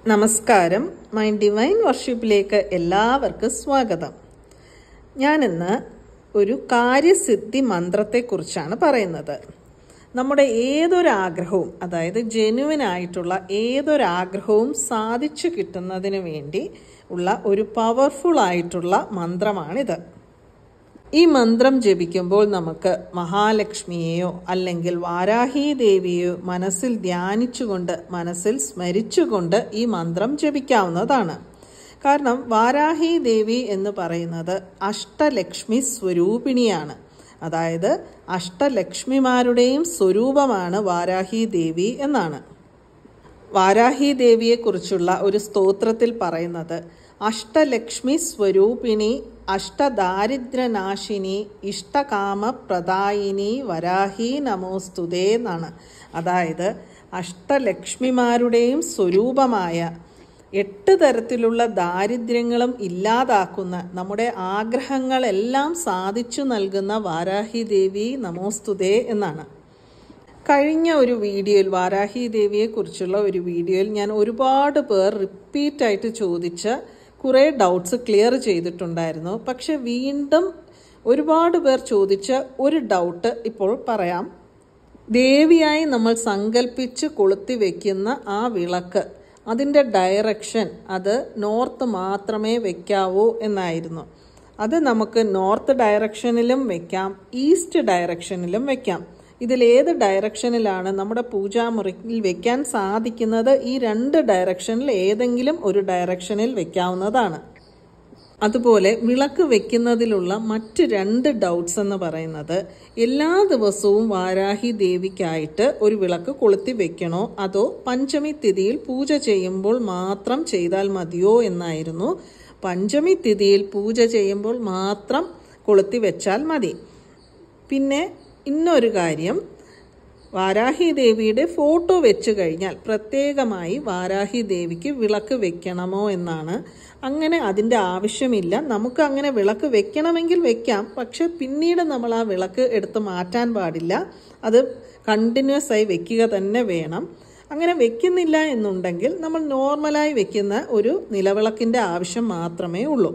നമസ്കാരം my divine വർഷിപ്പിലേക്ക് എല്ലാവർക്കും സ്വാഗതം ഞാനിന്ന് ഒരു കാര്യസിദ്ധി മന്ത്രത്തെക്കുറിച്ചാണ് പറയുന്നത് നമ്മുടെ ഏതൊരാഗ്രഹവും അതായത് ജെനുവിൻ ആയിട്ടുള്ള ഏതൊരാഗ്രഹവും സാധിച്ചു കിട്ടുന്നതിന് വേണ്ടി ഉള്ള ഒരു പവർഫുൾ ആയിട്ടുള്ള മന്ത്രമാണിത് ഈ മന്ത്രം ജപിക്കുമ്പോൾ നമുക്ക് മഹാലക്ഷ്മിയെയോ അല്ലെങ്കിൽ വാരാഹി ദേവിയെയോ മനസ്സിൽ ധ്യാനിച്ചുകൊണ്ട് മനസ്സിൽ സ്മരിച്ചുകൊണ്ട് ഈ മന്ത്രം ജപിക്കാവുന്നതാണ് കാരണം വാരാഹി ദേവി എന്ന് പറയുന്നത് അഷ്ടലക്ഷ്മി സ്വരൂപിണിയാണ് അതായത് അഷ്ടലക്ഷ്മിമാരുടെയും സ്വരൂപമാണ് വാരാഹി ദേവി എന്നാണ് വാരാഹി ദേവിയെക്കുറിച്ചുള്ള ഒരു സ്തോത്രത്തിൽ പറയുന്നത് അഷ്ടലക്ഷ്മി സ്വരൂപിണി അഷ്ടദാരിദ്ര്യനാശിനി ഇഷ്ടകാമപ്രദായിനി വരാഹി നമോസ്തുതേ എന്നാണ് അതായത് അഷ്ടലക്ഷ്മിമാരുടെയും സ്വരൂപമായ എട്ട് തരത്തിലുള്ള ദാരിദ്ര്യങ്ങളും ഇല്ലാതാക്കുന്ന നമ്മുടെ ആഗ്രഹങ്ങളെല്ലാം സാധിച്ചു നൽകുന്ന വാരാഹി ദേവി നമോസ്തുതേ എന്നാണ് കഴിഞ്ഞ ഒരു വീഡിയോയിൽ വാരാഹി ദേവിയെക്കുറിച്ചുള്ള ഒരു വീഡിയോയിൽ ഞാൻ ഒരുപാട് പേർ റിപ്പീറ്റായിട്ട് ചോദിച്ച കുറേ ഡൗട്ട്സ് ക്ലിയർ ചെയ്തിട്ടുണ്ടായിരുന്നു പക്ഷെ വീണ്ടും ഒരുപാട് പേർ ചോദിച്ച ഒരു ഡൗട്ട് ഇപ്പോൾ പറയാം ദേവിയായി നമ്മൾ സങ്കല്പിച്ച് കൊളുത്തി വെക്കുന്ന ആ വിളക്ക് അതിൻ്റെ ഡയറക്ഷൻ അത് നോർത്ത് മാത്രമേ വെക്കാവൂ എന്നായിരുന്നു അത് നമുക്ക് നോർത്ത് ഡയറക്ഷനിലും വെക്കാം ഈസ്റ്റ് ഡയറക്ഷനിലും വെക്കാം ഇതിൽ ഏത് ഡയറക്ഷനിലാണ് നമ്മുടെ പൂജാമുറിയിൽ വെക്കാൻ സാധിക്കുന്നത് ഈ രണ്ട് ഡയറക്ഷനിൽ ഏതെങ്കിലും ഒരു ഡയറക്ഷനിൽ വെക്കാവുന്നതാണ് അതുപോലെ വിളക്ക് വെക്കുന്നതിലുള്ള മറ്റ് രണ്ട് ഡൗട്ട്സ് എന്ന് പറയുന്നത് എല്ലാ ദിവസവും വാരാഹി ദേവിക്കായിട്ട് ഒരു വിളക്ക് കൊളുത്തി വെക്കണോ അതോ പഞ്ചമി തിഥിയിൽ പൂജ ചെയ്യുമ്പോൾ മാത്രം ചെയ്താൽ മതിയോ എന്നായിരുന്നു പഞ്ചമി തിഥിയിൽ പൂജ ചെയ്യുമ്പോൾ മാത്രം കൊളുത്തി വെച്ചാൽ മതി പിന്നെ ഇന്നൊരു കാര്യം വാരാഹി ദേവിയുടെ ഫോട്ടോ വെച്ച് കഴിഞ്ഞാൽ പ്രത്യേകമായി വാരാഹി ദേവിക്ക് വിളക്ക് വെക്കണമോ എന്നാണ് അങ്ങനെ അതിൻ്റെ ആവശ്യമില്ല നമുക്ക് അങ്ങനെ വിളക്ക് വെക്കണമെങ്കിൽ വെക്കാം പക്ഷെ പിന്നീട് നമ്മൾ ആ വിളക്ക് എടുത്ത് മാറ്റാൻ പാടില്ല അത് കണ്ടിന്യൂസ് ആയി വെക്കുക തന്നെ വേണം അങ്ങനെ വെക്കുന്നില്ല എന്നുണ്ടെങ്കിൽ നമ്മൾ നോർമലായി വെക്കുന്ന ഒരു നിലവിളക്കിൻ്റെ ആവശ്യം മാത്രമേ ഉള്ളൂ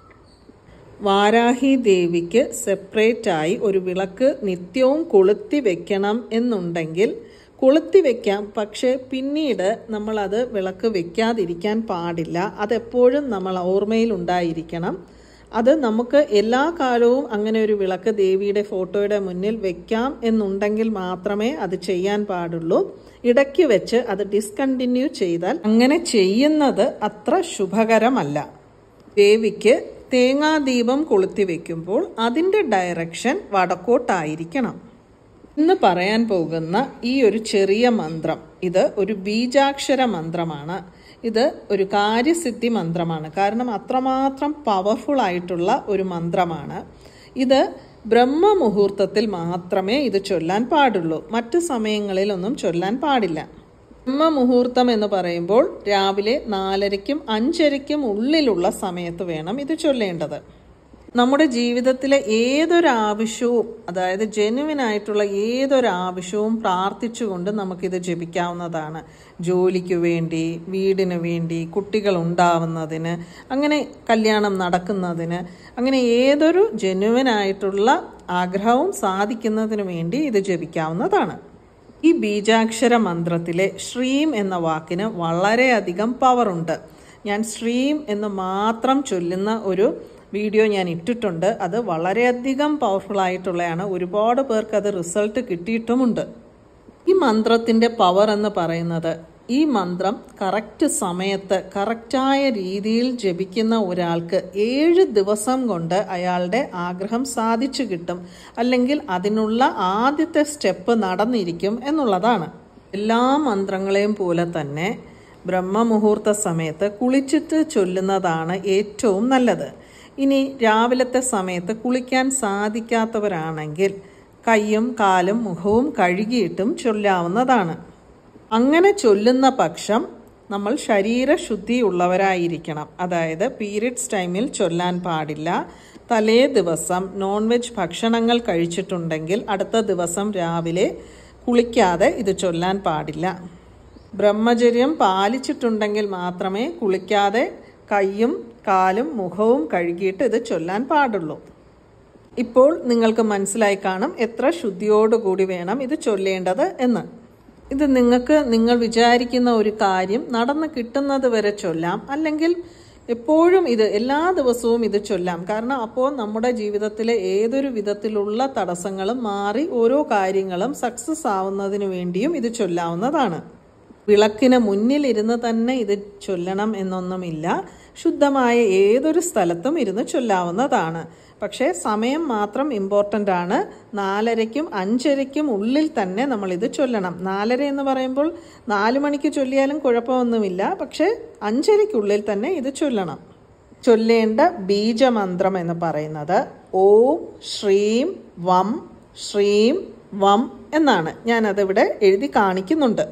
വാരാഹി ദേവിക്ക് സെപ്പറേറ്റായി ഒരു വിളക്ക് നിത്യവും കൊളുത്തി വെക്കണം എന്നുണ്ടെങ്കിൽ കൊളുത്തി വെക്കാം പക്ഷേ പിന്നീട് നമ്മളത് വിളക്ക് വെക്കാതിരിക്കാൻ പാടില്ല അതെപ്പോഴും നമ്മൾ ഓർമ്മയിൽ ഉണ്ടായിരിക്കണം അത് നമുക്ക് എല്ലാ കാലവും അങ്ങനെ ഒരു വിളക്ക് ദേവിയുടെ ഫോട്ടോയുടെ മുന്നിൽ വെക്കാം എന്നുണ്ടെങ്കിൽ മാത്രമേ അത് ചെയ്യാൻ പാടുള്ളൂ ഇടയ്ക്ക് വെച്ച് അത് ഡിസ്കണ്ടിന്യൂ ചെയ്താൽ അങ്ങനെ ചെയ്യുന്നത് അത്ര ശുഭകരമല്ല ദേവിക്ക് തേങ്ങാദീപം കൊളുത്തി വെക്കുമ്പോൾ അതിൻ്റെ ഡയറക്ഷൻ വടക്കോട്ടായിരിക്കണം ഇന്ന് പറയാൻ പോകുന്ന ഈ ഒരു ചെറിയ മന്ത്രം ഇത് ഒരു ബീജാക്ഷര മന്ത്രമാണ് ഇത് ഒരു കാര്യസിദ്ധി മന്ത്രമാണ് കാരണം അത്രമാത്രം പവർഫുൾ ആയിട്ടുള്ള ഒരു മന്ത്രമാണ് ഇത് ബ്രഹ്മമുഹൂർത്തത്തിൽ മാത്രമേ ഇത് ചൊല്ലാൻ പാടുള്ളൂ മറ്റു സമയങ്ങളിലൊന്നും ചൊല്ലാൻ പാടില്ല ബ്രഹ്മമുഹൂർത്തം എന്ന് പറയുമ്പോൾ രാവിലെ നാലരയ്ക്കും അഞ്ചരയ്ക്കും ഉള്ളിലുള്ള സമയത്ത് വേണം ഇത് ചൊല്ലേണ്ടത് നമ്മുടെ ജീവിതത്തിലെ ഏതൊരാവശ്യവും അതായത് ജെനുവിൻ ആയിട്ടുള്ള ഏതൊരാവശ്യവും പ്രാർത്ഥിച്ചുകൊണ്ട് നമുക്കിത് ജപിക്കാവുന്നതാണ് ജോലിക്ക് വേണ്ടി വീടിന് വേണ്ടി കുട്ടികൾ ഉണ്ടാവുന്നതിന് അങ്ങനെ കല്യാണം നടക്കുന്നതിന് അങ്ങനെ ഏതൊരു ജെനുവിൻ ആയിട്ടുള്ള ആഗ്രഹവും സാധിക്കുന്നതിന് വേണ്ടി ഇത് ജപിക്കാവുന്നതാണ് ഈ ബീജാക്ഷര മന്ത്രത്തിലെ ശ്രീം എന്ന വാക്കിന് വളരെയധികം പവറുണ്ട് ഞാൻ ശ്രീം എന്ന് മാത്രം ചൊല്ലുന്ന ഒരു വീഡിയോ ഞാൻ ഇട്ടിട്ടുണ്ട് അത് വളരെയധികം പവർഫുൾ ആയിട്ടുള്ളതാണ് ഒരുപാട് പേർക്ക് അത് റിസൾട്ട് കിട്ടിയിട്ടുമുണ്ട് ഈ മന്ത്രത്തിൻ്റെ പവർ എന്ന് പറയുന്നത് ഈ മന്ത്രം കറക്റ്റ് സമയത്ത് കറക്റ്റായ രീതിയിൽ ജപിക്കുന്ന ഒരാൾക്ക് ഏഴ് ദിവസം കൊണ്ട് അയാളുടെ ആഗ്രഹം സാധിച്ചു കിട്ടും അല്ലെങ്കിൽ അതിനുള്ള ആദ്യത്തെ സ്റ്റെപ്പ് നടന്നിരിക്കും എന്നുള്ളതാണ് എല്ലാ മന്ത്രങ്ങളെയും പോലെ തന്നെ ബ്രഹ്മമുഹൂർത്ത സമയത്ത് കുളിച്ചിട്ട് ചൊല്ലുന്നതാണ് ഏറ്റവും നല്ലത് ഇനി രാവിലത്തെ സമയത്ത് കുളിക്കാൻ സാധിക്കാത്തവരാണെങ്കിൽ കൈയും കാലും മുഖവും കഴുകിയിട്ടും ചൊല്ലാവുന്നതാണ് അങ്ങനെ ചൊല്ലുന്ന പക്ഷം നമ്മൾ ശരീരശുദ്ധി ഉള്ളവരായിരിക്കണം അതായത് പീരിയഡ്സ് ടൈമിൽ ചൊല്ലാൻ പാടില്ല തലേ ദിവസം നോൺ വെജ് ഭക്ഷണങ്ങൾ കഴിച്ചിട്ടുണ്ടെങ്കിൽ അടുത്ത ദിവസം രാവിലെ കുളിക്കാതെ ഇത് ചൊല്ലാൻ പാടില്ല ബ്രഹ്മചര്യം പാലിച്ചിട്ടുണ്ടെങ്കിൽ മാത്രമേ കുളിക്കാതെ കൈയും കാലും മുഖവും കഴുകിയിട്ട് ഇത് ചൊല്ലാൻ പാടുള്ളൂ ഇപ്പോൾ നിങ്ങൾക്ക് മനസ്സിലായി കാണും എത്ര ശുദ്ധിയോടുകൂടി വേണം ഇത് ചൊല്ലേണ്ടത് എന്ന് ഇത് നിങ്ങൾക്ക് നിങ്ങൾ വിചാരിക്കുന്ന ഒരു കാര്യം നടന്ന് കിട്ടുന്നത് വരെ ചൊല്ലാം അല്ലെങ്കിൽ എപ്പോഴും ഇത് എല്ലാ ദിവസവും ഇത് ചൊല്ലാം കാരണം അപ്പോൾ നമ്മുടെ ജീവിതത്തിലെ ഏതൊരു വിധത്തിലുള്ള തടസ്സങ്ങളും മാറി ഓരോ കാര്യങ്ങളും സക്സസ് ആവുന്നതിന് വേണ്ടിയും ഇത് ചൊല്ലാവുന്നതാണ് വിളക്കിന് മുന്നിലിരുന്ന് തന്നെ ഇത് ചൊല്ലണം എന്നൊന്നുമില്ല ശുദ്ധമായ ഏതൊരു സ്ഥലത്തും ഇരുന്ന് ചൊല്ലാവുന്നതാണ് പക്ഷേ സമയം മാത്രം ഇമ്പോർട്ടൻ്റ് ആണ് നാലരയ്ക്കും അഞ്ചരയ്ക്കും ഉള്ളിൽ തന്നെ നമ്മൾ ഇത് ചൊല്ലണം നാലര എന്ന് പറയുമ്പോൾ നാല് മണിക്ക് ചൊല്ലിയാലും കുഴപ്പമൊന്നുമില്ല പക്ഷേ അഞ്ചരയ്ക്കുള്ളിൽ തന്നെ ഇത് ചൊല്ലണം ചൊല്ലേണ്ട ബീജമന്ത്രം എന്ന് പറയുന്നത് ഓം ശ്രീം വം ശ്രീം വം എന്നാണ് ഞാനതിവിടെ എഴുതി കാണിക്കുന്നുണ്ട്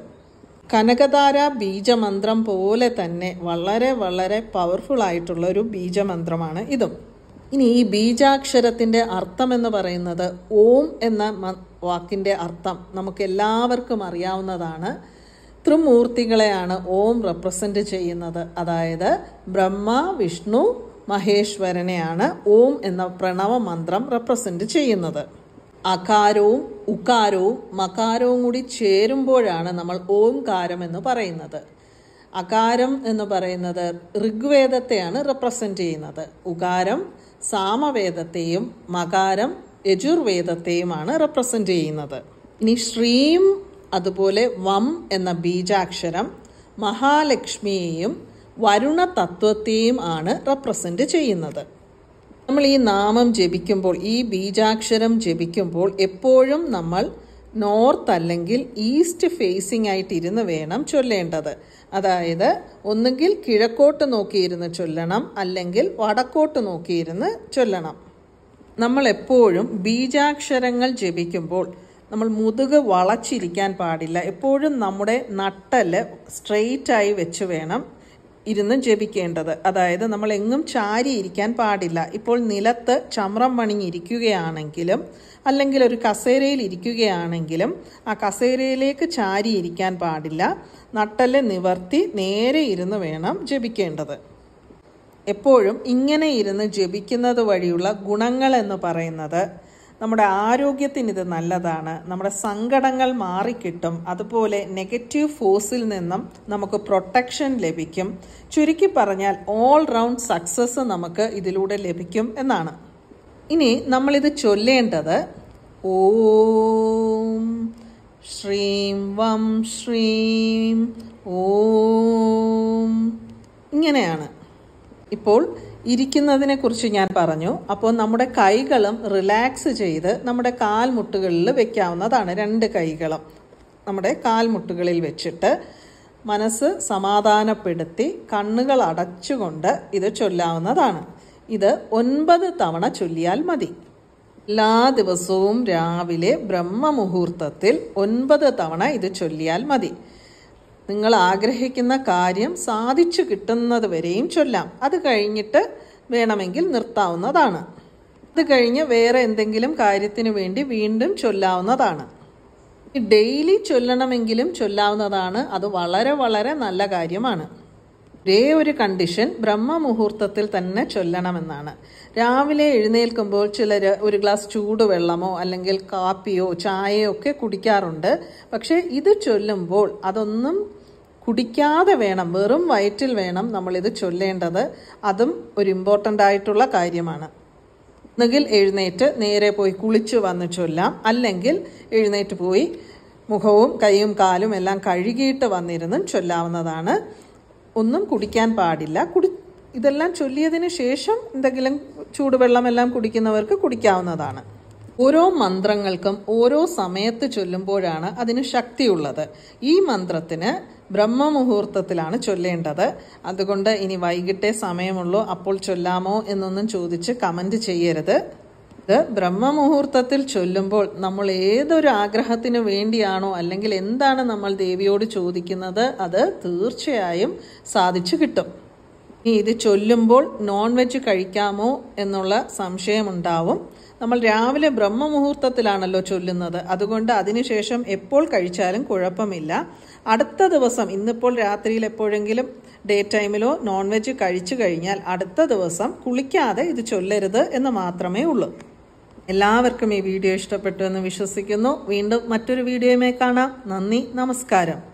കനകധാര ബീജമന്ത്രം പോലെ തന്നെ വളരെ വളരെ പവർഫുൾ ആയിട്ടുള്ള ഒരു ബീജമന്ത്രമാണ് ഇതും ഇനി ഈ ബീജാക്ഷരത്തിൻ്റെ അർത്ഥം എന്ന് പറയുന്നത് ഓം എന്ന മ- വാക്കിൻ്റെ അർത്ഥം നമുക്ക് എല്ലാവർക്കും അറിയാവുന്നതാണ് ത്രിമൂർത്തികളെയാണ് ഓം റെപ്രസെൻ്റ് ചെയ്യുന്നത് അതായത് ബ്രഹ്മ വിഷ്ണു മഹേശ്വരനെയാണ് ഓം എന്ന പ്രണവ മന്ത്രം റെപ്രസെൻ്റ് ചെയ്യുന്നത് അകാരവും ഉകാരവും മകാരവും കൂടി ചേരുമ്പോഴാണ് നമ്മൾ ഓംകാരം എന്ന് പറയുന്നത് അകാരം എന്ന് പറയുന്നത് ഋഗ്വേദത്തെയാണ് റെപ്രസെൻ്റ് ചെയ്യുന്നത് ഉകാരം സാമവേദത്തെയും മകാരം യജുർവേദത്തെയുമാണ് റെപ്രസെൻ്റ് ചെയ്യുന്നത് ഇനി ശ്രീം അതുപോലെ വം എന്ന ബീജാക്ഷരം മഹാലക്ഷ്മിയെയും വരുണ തത്വത്തെയും ആണ് റെപ്രസെൻ്റ് ചെയ്യുന്നത് നമ്മൾ ഈ നാമം ജപിക്കുമ്പോൾ ഈ ബീജാക്ഷരം ജപിക്കുമ്പോൾ എപ്പോഴും നമ്മൾ നോർത്ത് അല്ലെങ്കിൽ ഈസ്റ്റ് ഫേസിംഗ് ആയിട്ട് ഇരുന്ന് വേണം ചൊല്ലേണ്ടത് അതായത് ഒന്നുകിൽ കിഴക്കോട്ട് നോക്കിയിരുന്ന് ചൊല്ലണം അല്ലെങ്കിൽ വടക്കോട്ട് നോക്കിയിരുന്ന് ചൊല്ലണം നമ്മൾ എപ്പോഴും ബീജാക്ഷരങ്ങൾ ജപിക്കുമ്പോൾ നമ്മൾ മുതുക് വളച്ചിരിക്കാൻ പാടില്ല എപ്പോഴും നമ്മുടെ നട്ടല് സ്ട്രെയിറ്റ് ആയി വെച്ച് വേണം ഇരുന്ന് ജപിക്കേണ്ടത് അതായത് നമ്മൾ എങ്ങും ചാരി ഇരിക്കാൻ പാടില്ല ഇപ്പോൾ നിലത്ത് ചമ്രം പണിഞ്ഞിരിക്കുകയാണെങ്കിലും അല്ലെങ്കിൽ ഒരു കസേരയിൽ ഇരിക്കുകയാണെങ്കിലും ആ കസേരയിലേക്ക് ചാരി ഇരിക്കാൻ പാടില്ല നട്ടല് നിവർത്തി നേരെ ഇരുന്ന് വേണം ജപിക്കേണ്ടത് എപ്പോഴും ഇങ്ങനെ ഇരുന്ന് ജപിക്കുന്നത് വഴിയുള്ള ഗുണങ്ങൾ എന്ന് പറയുന്നത് നമ്മുടെ ആരോഗ്യത്തിന് ഇത് നല്ലതാണ് നമ്മുടെ സങ്കടങ്ങൾ മാറിക്കിട്ടും അതുപോലെ നെഗറ്റീവ് ഫോഴ്സിൽ നിന്നും നമുക്ക് പ്രൊട്ടക്ഷൻ ലഭിക്കും ചുരുക്കി പറഞ്ഞാൽ ഓൾ റൗണ്ട് സക്സസ് നമുക്ക് ഇതിലൂടെ ലഭിക്കും എന്നാണ് ഇനി നമ്മളിത് ചൊല്ലേണ്ടത് ഓം ശ്രീം വം ശ്രീം ഓം ഇങ്ങനെയാണ് ഇപ്പോൾ ഇരിക്കുന്നതിനെ കുറിച്ച് ഞാൻ പറഞ്ഞു അപ്പോൾ നമ്മുടെ കൈകളും റിലാക്സ് ചെയ്ത് നമ്മുടെ കാൽമുട്ടുകളിൽ വെക്കാവുന്നതാണ് രണ്ട് കൈകളും നമ്മുടെ കാൽമുട്ടുകളിൽ വെച്ചിട്ട് മനസ്സ് സമാധാനപ്പെടുത്തി കണ്ണുകൾ അടച്ചുകൊണ്ട് ഇത് ചൊല്ലാവുന്നതാണ് ഇത് ഒൻപത് തവണ ചൊല്ലിയാൽ മതി എല്ലാ ദിവസവും രാവിലെ ബ്രഹ്മമുഹൂർത്തത്തിൽ ഒൻപത് തവണ ഇത് ചൊല്ലിയാൽ മതി നിങ്ങൾ ആഗ്രഹിക്കുന്ന കാര്യം സാധിച്ചു കിട്ടുന്നത് വരെയും ചൊല്ലാം അത് കഴിഞ്ഞിട്ട് വേണമെങ്കിൽ നിർത്താവുന്നതാണ് അത് കഴിഞ്ഞ് വേറെ എന്തെങ്കിലും കാര്യത്തിന് വേണ്ടി വീണ്ടും ചൊല്ലാവുന്നതാണ് ഡെയിലി ചൊല്ലണമെങ്കിലും ചൊല്ലാവുന്നതാണ് അത് വളരെ വളരെ നല്ല കാര്യമാണ് ഒരേ ഒരു കണ്ടീഷൻ ബ്രഹ്മമുഹൂർത്തത്തിൽ തന്നെ ചൊല്ലണമെന്നാണ് രാവിലെ എഴുന്നേൽക്കുമ്പോൾ ചിലർ ഒരു ഗ്ലാസ് ചൂടുവെള്ളമോ അല്ലെങ്കിൽ കാപ്പിയോ ചായയോ ഒക്കെ കുടിക്കാറുണ്ട് പക്ഷേ ഇത് ചൊല്ലുമ്പോൾ അതൊന്നും കുടിക്കാതെ വേണം വെറും വയറ്റിൽ വേണം നമ്മളിത് ചൊല്ലേണ്ടത് അതും ഒരു ഇമ്പോർട്ടൻ്റ് ആയിട്ടുള്ള കാര്യമാണ് ഒന്നുകിൽ എഴുന്നേറ്റ് നേരെ പോയി കുളിച്ച് വന്ന് ചൊല്ലാം അല്ലെങ്കിൽ എഴുന്നേറ്റ് പോയി മുഖവും കൈയും കാലും എല്ലാം കഴുകിയിട്ട് വന്നിരുന്നും ചൊല്ലാവുന്നതാണ് ഒന്നും കുടിക്കാൻ പാടില്ല കുടി ഇതെല്ലാം ചൊല്ലിയതിന് ശേഷം എന്തെങ്കിലും ചൂടുവെള്ളമെല്ലാം കുടിക്കുന്നവർക്ക് കുടിക്കാവുന്നതാണ് ഓരോ മന്ത്രങ്ങൾക്കും ഓരോ സമയത്ത് ചൊല്ലുമ്പോഴാണ് അതിന് ശക്തിയുള്ളത് ഈ മന്ത്രത്തിന് ബ്രഹ്മമുഹൂർത്തത്തിലാണ് ചൊല്ലേണ്ടത് അതുകൊണ്ട് ഇനി വൈകിട്ടേ സമയമുള്ളൂ അപ്പോൾ ചൊല്ലാമോ എന്നൊന്നും ചോദിച്ച് കമന്റ് ചെയ്യരുത് ഇത് ബ്രഹ്മമുഹൂർത്തത്തിൽ ചൊല്ലുമ്പോൾ നമ്മൾ ഏതൊരു ആഗ്രഹത്തിന് വേണ്ടിയാണോ അല്ലെങ്കിൽ എന്താണ് നമ്മൾ ദേവിയോട് ചോദിക്കുന്നത് അത് തീർച്ചയായും സാധിച്ചു കിട്ടും ഇനി ഇത് ചൊല്ലുമ്പോൾ നോൺ വെജ് കഴിക്കാമോ എന്നുള്ള സംശയമുണ്ടാവും നമ്മൾ രാവിലെ ബ്രഹ്മമുഹൂർത്തത്തിലാണല്ലോ ചൊല്ലുന്നത് അതുകൊണ്ട് അതിനുശേഷം എപ്പോൾ കഴിച്ചാലും കുഴപ്പമില്ല അടുത്ത ദിവസം ഇന്നിപ്പോൾ രാത്രിയിൽ എപ്പോഴെങ്കിലും ഡേ ടൈമിലോ നോൺ വെജ് കഴിച്ചു കഴിഞ്ഞാൽ അടുത്ത ദിവസം കുളിക്കാതെ ഇത് ചൊല്ലരുത് എന്ന് മാത്രമേ ഉള്ളൂ എല്ലാവർക്കും ഈ വീഡിയോ ഇഷ്ടപ്പെട്ടു എന്ന് വിശ്വസിക്കുന്നു വീണ്ടും മറ്റൊരു വീഡിയോയുമായി കാണാം നന്ദി നമസ്കാരം